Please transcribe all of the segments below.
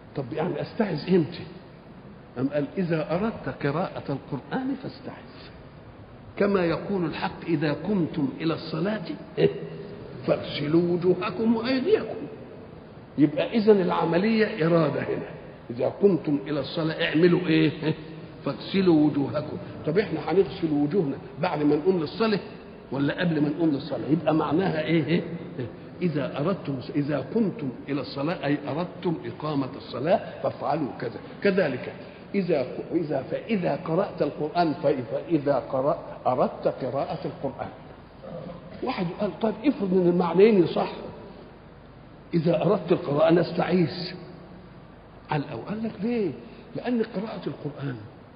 طب يعني استعذ امتى أم قال إذا أردت قراءة القرآن فاستعذ كما يقول الحق إذا قمتم إلى الصلاة فاغسلوا وجوهكم وأيديكم يبقى إذا العملية إرادة هنا إذا قمتم إلى الصلاة اعملوا إيه فاغسلوا وجوهكم طب إحنا هنغسل وجوهنا بعد ما نقوم للصلاة ولا قبل ما نقوم للصلاة يبقى معناها إيه إذا أردتم إذا قمتم إلى الصلاة أي أردتم إقامة الصلاة فافعلوا كذا كذلك إذا إذا فإذا قرأت القرآن فإذا قرأ أردت قراءة القرآن واحد قال طيب افرض ان المعنيين صح إذا أردت القراءة نستعيذ على الأول قال لك ليه؟ لأن قراءة القرآن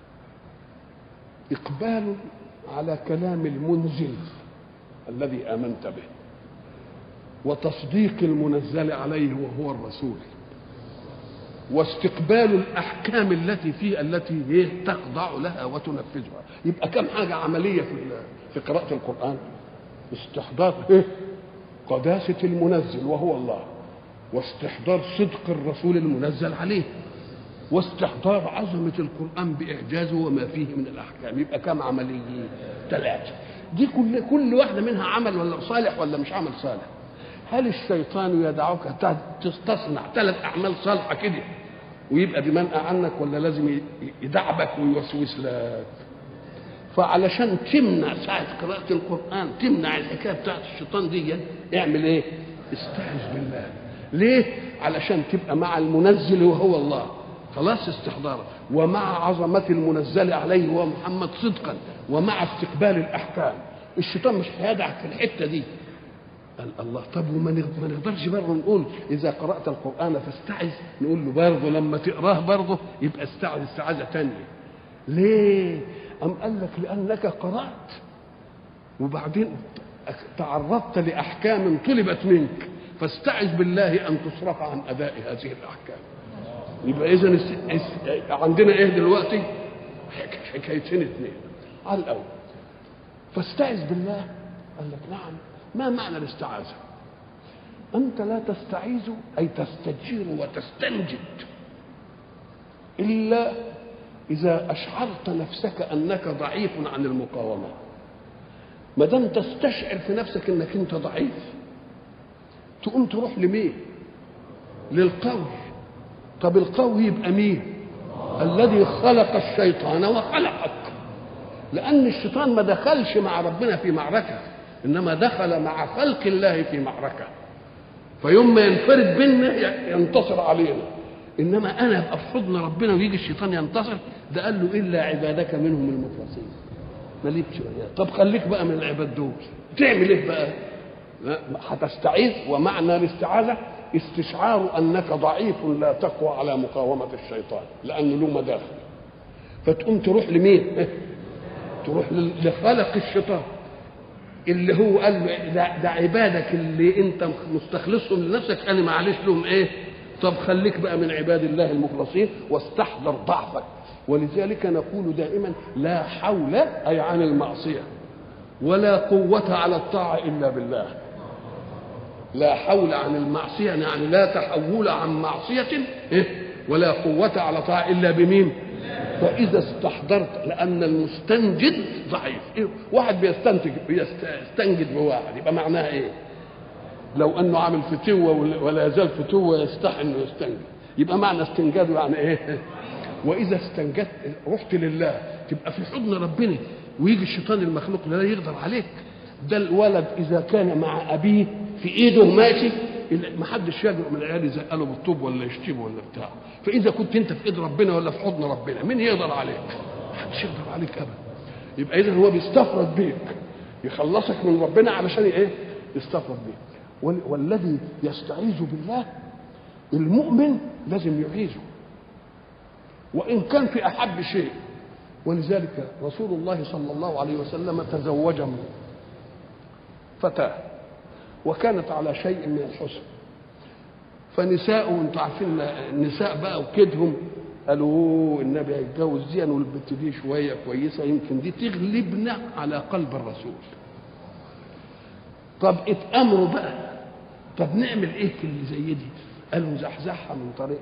إقبال على كلام المنزل الذي آمنت به وتصديق المنزل عليه وهو الرسول واستقبال الاحكام التي فيه التي هي تخضع لها وتنفذها يبقى كم حاجه عمليه في في قراءه القران استحضار ايه قداسه المنزل وهو الله واستحضار صدق الرسول المنزل عليه واستحضار عظمة القرآن بإعجازه وما فيه من الأحكام يبقى كم عملية ثلاثة دي كل كل واحدة منها عمل ولا صالح ولا مش عمل صالح هل الشيطان يدعوك تصنع ثلاث اعمال صالحه كده ويبقى بمنأى عنك ولا لازم يدعبك ويوسوس لك فعلشان تمنع ساعة قراءة القرآن تمنع الحكاية بتاعت الشيطان دي اعمل ايه؟ استعذ بالله ليه؟ علشان تبقى مع المنزل وهو الله خلاص استحضاره ومع عظمة المنزل عليه وهو محمد صدقا ومع استقبال الأحكام الشيطان مش هيدعك في الحتة دي قال الله طب وما ما نقدرش برضه نقول اذا قرات القران فاستعذ نقول له برضه لما تقراه برضه يبقى استعذ استعاذه ثانيه ليه ام قال لك لانك قرات وبعدين تعرضت لاحكام طلبت منك فاستعذ بالله ان تصرف عن اداء هذه الاحكام يبقى اذا عندنا ايه دلوقتي حكايتين اثنين على الاول فاستعذ بالله قال لك نعم ما معنى الاستعاذة أنت لا تستعيذ أي تستجير وتستنجد إلا إذا أشعرت نفسك أنك ضعيف عن المقاومة ما دام تستشعر في نفسك أنك أنت ضعيف تقوم تروح لمين؟ للقوي طب القوي يبقى مين؟ الذي خلق الشيطان وخلقك لأن الشيطان ما دخلش مع ربنا في معركة انما دخل مع خلق الله في معركه فيوم ما ينفرد بينا ينتصر علينا انما انا ابقى في حضن ربنا ويجي الشيطان ينتصر ده قال له الا عبادك منهم المخلصين مالكش طب خليك بقى من العباد دول تعمل ايه بقى هتستعيذ ومعنى الاستعاذه استشعار انك ضعيف لا تقوى على مقاومه الشيطان لانه له مداخل فتقوم تروح لمين تروح لخلق الشيطان اللي هو قال له ده, ده عبادك اللي انت مستخلصهم لنفسك انا معلش لهم ايه طب خليك بقى من عباد الله المخلصين واستحضر ضعفك ولذلك نقول دائما لا حول اي عن المعصيه ولا قوة على الطاعة إلا بالله لا حول عن المعصية يعني لا تحول عن معصية إيه؟ ولا قوة على طاعة إلا بمين فإذا استحضرت لأن المستنجد ضعيف إيه؟ واحد بيستنتج بيستنجد بواحد يبقى معناها إيه لو أنه عامل فتوة ولا يزال فتوة يستحي أنه يستنجد يبقى معنى استنجاده يعني إيه وإذا استنجدت رحت لله تبقى في حضن ربنا ويجي الشيطان المخلوق لا يقدر عليك ده الولد إذا كان مع أبيه في إيده ماشي ما حدش يجرؤ من العيال يزقله بالطوب ولا يشتمه ولا بتاع فاذا كنت انت في ايد ربنا ولا في حضن ربنا مين يقدر عليك ما حدش يقدر عليك ابدا يبقى اذا هو بيستفرد بيك يخلصك من ربنا علشان ايه يستفرد بيك والذي يستعيذ بالله المؤمن لازم يعيذه وان كان في احب شيء ولذلك رسول الله صلى الله عليه وسلم تزوج فتاه وكانت على شيء من الحسن فنساء انتوا عارفين النساء بقى وكدهم قالوا النبي هيتجوز دي والبت دي شويه كويسه يمكن دي تغلبنا على قلب الرسول طب اتامروا بقى طب نعمل ايه في اللي زي دي قالوا زحزحها من طريق